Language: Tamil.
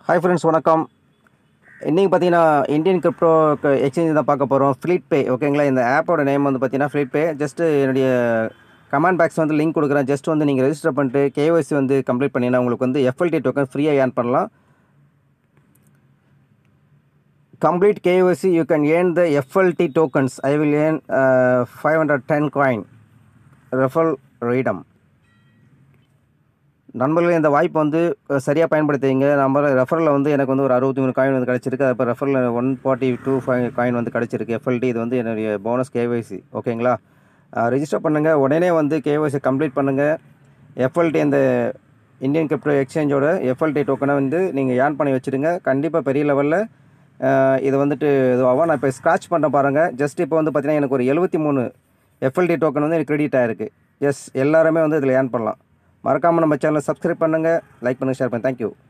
ஹாய் ஃப்ரெண்ட்ஸ் வணக்கம் இன்றைக்கி பார்த்தீங்கன்னா இந்தியன் கிரிப்டோ எக்ஸ்சேஞ்ச் தான் பார்க்க போகிறோம் ஃப்ளீட் பே ஓகேங்களா இந்த ஆப்போட நேம் வந்து பார்த்தீங்கன்னா ஃப்ளீட் பே ஜஸ்ட்டு என்னுடைய கமெண்ட் பாக்ஸ் வந்து லிங்க் கொடுக்குறேன் ஜஸ்ட் வந்து நீங்கள் ரெஜிஸ்டர் பண்ணிட்டு கேஒய்சி வந்து கம்ப்ளீட் பண்ணினா உங்களுக்கு வந்து எஃப்எல்டி டோக்கன் ஃப்ரீயாக ஏர்ன் பண்ணலாம் complete KYC you can earn the FLT tokens I will earn uh, 510 coin referral redeem நண்பர்களே இந்த வாய்ப்பு வந்து சரியாக பயன்படுத்திங்க நம்ம ரெஃபரில் வந்து எனக்கு வந்து ஒரு அறுபத்தி மூணு காயின் வந்து கிடச்சிருக்கு அப்போ ரெஃபரில் one forty two five coin வந்து கிடச்சிருக்கு எஃப்எல்டி இது வந்து என்னுடைய போனஸ் கேஒய்சி ஓகேங்களா ரிஜிஸ்டர் பண்ணுங்கள் உடனே வந்து கேஒய்சி கம்ப்ளீட் பண்ணுங்கள் எஃப்எல்டி இந்த இந்தியன் கிரிப்டோ எக்ஸ்சேஞ்சோட எஃப்எல்டி டோக்கனை வந்து நீங்கள் ஏர்ன் பண்ணி வச்சுருங்க கண்டிப்பாக பெரிய லெவலில் இது வந்துட்டு இதுவாகும் நான் இப்போ ஸ்க்ராட்ச் பண்ண பாருங்கள் ஜஸ்ட் இப்போ வந்து பார்த்தீங்கன்னா எனக்கு ஒரு எழுபத்தி மூணு எஃப்எல்டி டோக்கன் வந்து எனக்கு கிரெடிட் ஆகிருக்கு எஸ் எல்லாருமே வந்து இதில் ஏர்ன் பண்ணலாம் மறக்காமல் நம்ம சேனலை சப்ஸ்கிரைப் பண்ணுங்கள் லைக் பண்ணுங்கள் ஷேர் பண்ணுங்கள் தேங்க்யூ